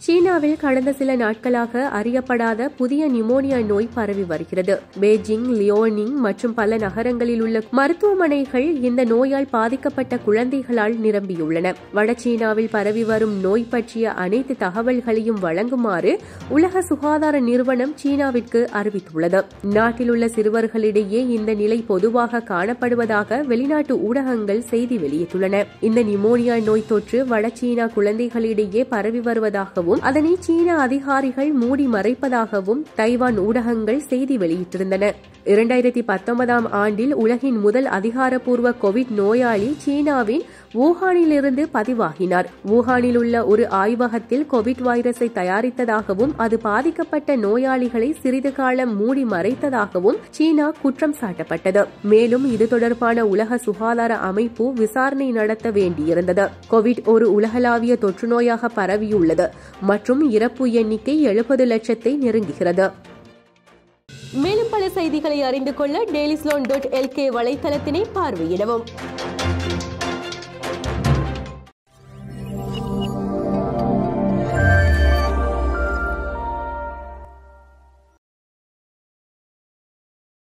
சீனாவில் கடந்த சில நாட்களாக அறியப்படாத புதிய நிமோனியா நோய் பரவி வருகிறது பெய்ஜிங் லியோனிங் மற்றும் பல நகரங்களில் உள்ள மருத்துவமனைகள் இந்த நோயால் பாதிக்கப்பட்ட குழந்தைகளால் நிரம்பியுள்ளன வடசீனாவில் பரவி வரும் நோய் பற்றிய அனைத்து தகவல்களையும் வழங்குமாறு உலக சுகாதார நிறுவனம் சீனாவிற்கு அறிவித்துள்ளது நாட்டில் உள்ள சிறுவர்களிடையே இந்த நிலை பொதுவாக காணப்படுவதாக வெளிநாட்டு ஊடகங்கள் செய்தி வெளியிட்டுள்ளன இந்த நிமோனியா நோய் தொற்று வடசீனா குழந்தைகளிடையே பரவி வருவதாகவும் அதனை சீன அதிகாரிகள் மூடி மறைப்பதாகவும் தைவான் ஊடகங்கள் செய்தி வெளியிட்டிருந்தன இரண்டாயிரத்தி பத்தொன்பதாம் ஆண்டில் உலகின் முதல் அதிகாரப்பூர்வ கோவிட் நோயாளி சீனாவின் வூஹானிலிருந்து பதிவாகினார் வூஹானில் உள்ள ஒரு ஆய்வகத்தில் கோவிட் வைரஸை தயாரித்ததாகவும் அது பாதிக்கப்பட்ட நோயாளிகளை சிறிது காலம் மூடி மறைத்ததாகவும் சீனா குற்றம் சாட்டப்பட்டது மேலும் இது தொடர்பான உலக சுகாதார அமைப்பு விசாரணை நடத்த வேண்டியிருந்தது கோவிட் ஒரு உலகளாவிய தொற்று நோயாக பரவியுள்ளது மற்றும் இறப்பு எண்ணிக்கை எழுபது லட்சத்தை நெருங்குகிறது மேலும் பல செய்திகளை அறிந்து கொள்ள டெய்லிஸ்லோன் டாட் எல்கே வலைத்தளத்தினை பார்வையிடவும்